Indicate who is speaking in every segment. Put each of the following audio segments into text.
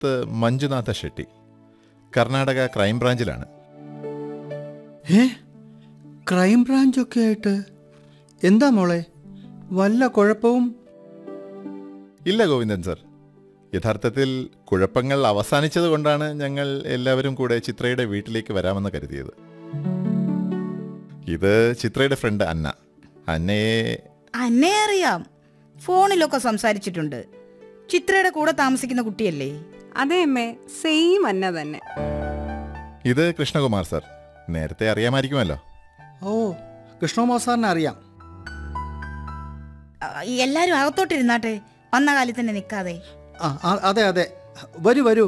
Speaker 1: സുഹൃത്ത് മഞ്ജുനാഥ ഷെട്ടി കർണാടക ക്രൈംബ്രാഞ്ചിലാണ്
Speaker 2: ഏ ക്രൈം ബ്രാഞ്ചൊക്കെ ആയിട്ട് എന്താ മോളെ വല്ല കുഴപ്പവും
Speaker 1: ഇല്ല ഗോവിന്ദൻ സർ യഥാർത്ഥത്തിൽ കുഴപ്പങ്ങൾ അവസാനിച്ചത് കൊണ്ടാണ് ഞങ്ങൾ എല്ലാവരും കൂടെ ചിത്രയുടെ വീട്ടിലേക്ക് വരാമെന്ന് കരുതിയത് ഇത് ചിത്രയുടെ ഫ്രണ്ട് അന്ന അന്നയെ
Speaker 3: അന്നെ അറിയാം ഫോണിലൊക്കെ സംസാരിച്ചിട്ടുണ്ട് ചിത്രയുടെ കൂടെ താമസിക്കുന്ന കുട്ടിയല്ലേ
Speaker 4: അതെ അമ്മേ സെയിം അന്ന തന്നെ
Speaker 1: ഇത് കൃഷ്ണകുമാർ സർ നേരത്തെ അറിയാമായിരിക്കുമല്ലോ
Speaker 2: ഓ കൃഷ്ണകുമാർ സാറിനെ അറിയാം
Speaker 3: ആ, എല്ലാരും അകത്തോട്ടിരുന്നാട്ടെ വന്ന കാലിൽ തന്നെ നിൽക്കാതെ
Speaker 2: ആ ആ, അതെ അതെ വരൂ വരൂ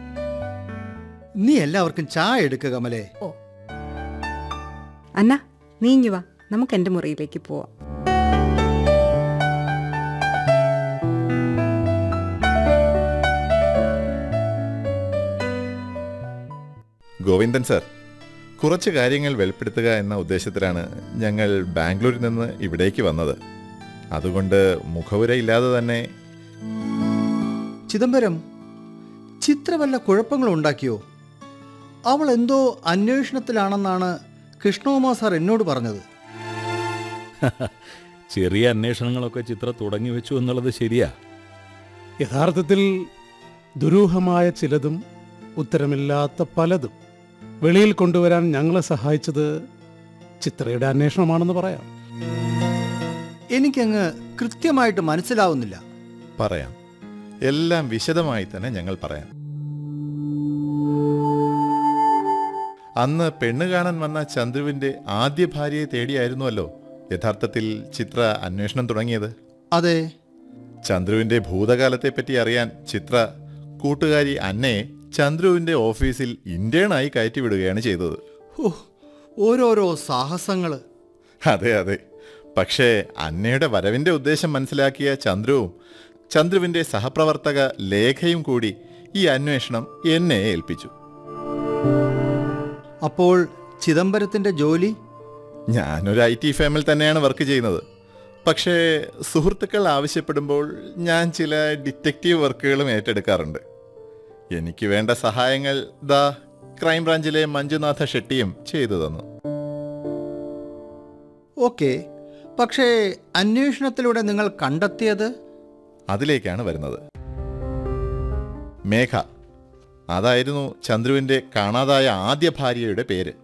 Speaker 2: നീ എല്ലാവർക്കും ചായ എടുക്കുക കമലേ
Speaker 3: ഓ
Speaker 4: അന്ന നീങ്ങി വാ നമുക്ക് എൻ്റെ മുറിയിലേക്ക് പോവാം
Speaker 1: ഗോവിന്ദൻ സർ കുറച്ച് കാര്യങ്ങൾ വെളിപ്പെടുത്തുക എന്ന ഉദ്ദേശത്തിലാണ് ഞങ്ങൾ ബാംഗ്ലൂരിൽ നിന്ന് ഇവിടേക്ക് വന്നത് അതുകൊണ്ട് മുഖവുരയില്ലാതെ തന്നെ
Speaker 2: ചിദംബരം ചിത്ര വല്ല കുഴപ്പങ്ങളും ഉണ്ടാക്കിയോ അവൾ എന്തോ അന്വേഷണത്തിലാണെന്നാണ് കൃഷ്ണകുമാർ സാർ എന്നോട് പറഞ്ഞത്
Speaker 5: ചെറിയ അന്വേഷണങ്ങളൊക്കെ ചിത്ര തുടങ്ങി വെച്ചു എന്നുള്ളത് ശരിയാ
Speaker 6: യഥാർത്ഥത്തിൽ ദുരൂഹമായ ചിലതും ഉത്തരമില്ലാത്ത പലതും വെളിയിൽ കൊണ്ടുവരാൻ ഞങ്ങളെ സഹായിച്ചത് ചിത്രയുടെ അന്വേഷണമാണെന്ന് പറയാം
Speaker 2: എനിക്കങ്ങ് കൃത്യമായിട്ട് മനസ്സിലാവുന്നില്ല
Speaker 1: പറയാം എല്ലാം വിശദമായി തന്നെ ഞങ്ങൾ പറയാം അന്ന് പെണ്ണ് കാണാൻ വന്ന ചന്ദ്രുവിന്റെ ആദ്യ ഭാര്യയെ തേടിയായിരുന്നുവല്ലോ യഥാർത്ഥത്തിൽ ചിത്ര അന്വേഷണം തുടങ്ങിയത്
Speaker 2: അതെ
Speaker 1: ചന്ദ്രുവിന്റെ ഭൂതകാലത്തെപ്പറ്റി അറിയാൻ ചിത്ര കൂട്ടുകാരി അന്നയെ ചന്ദ്രുവിന്റെ ഓഫീസിൽ ഇന്റേണായി കയറ്റിവിടുകയാണ് ചെയ്തത്
Speaker 2: ഓ ഓരോരോ സാഹസങ്ങൾ
Speaker 1: അതെ അതെ പക്ഷേ അന്നയുടെ വരവിന്റെ ഉദ്ദേശം മനസ്സിലാക്കിയ ചന്ദ്രുവും ചന്ദ്രുവിന്റെ സഹപ്രവർത്തക ലേഖയും കൂടി ഈ അന്വേഷണം എന്നെ ഏൽപ്പിച്ചു
Speaker 2: അപ്പോൾ ചിദംബരത്തിന്റെ ജോലി
Speaker 1: ഞാനൊരു ഐ ടി ഫേമിൽ തന്നെയാണ് വർക്ക് ചെയ്യുന്നത് പക്ഷേ സുഹൃത്തുക്കൾ ആവശ്യപ്പെടുമ്പോൾ ഞാൻ ചില ഡിറ്റക്റ്റീവ് വർക്കുകളും ഏറ്റെടുക്കാറുണ്ട് എനിക്ക് വേണ്ട സഹായങ്ങൾ ദാ ക്രൈംബ്രാഞ്ചിലെ മഞ്ജുനാഥ ഷെട്ടിയും ചെയ്തു തന്നു
Speaker 2: ഓക്കെ പക്ഷേ അന്വേഷണത്തിലൂടെ നിങ്ങൾ കണ്ടെത്തിയത്
Speaker 1: അതിലേക്കാണ് വരുന്നത് മേഘ അതായിരുന്നു ചന്ദ്രുവിന്റെ കാണാതായ ആദ്യ ഭാര്യയുടെ പേര്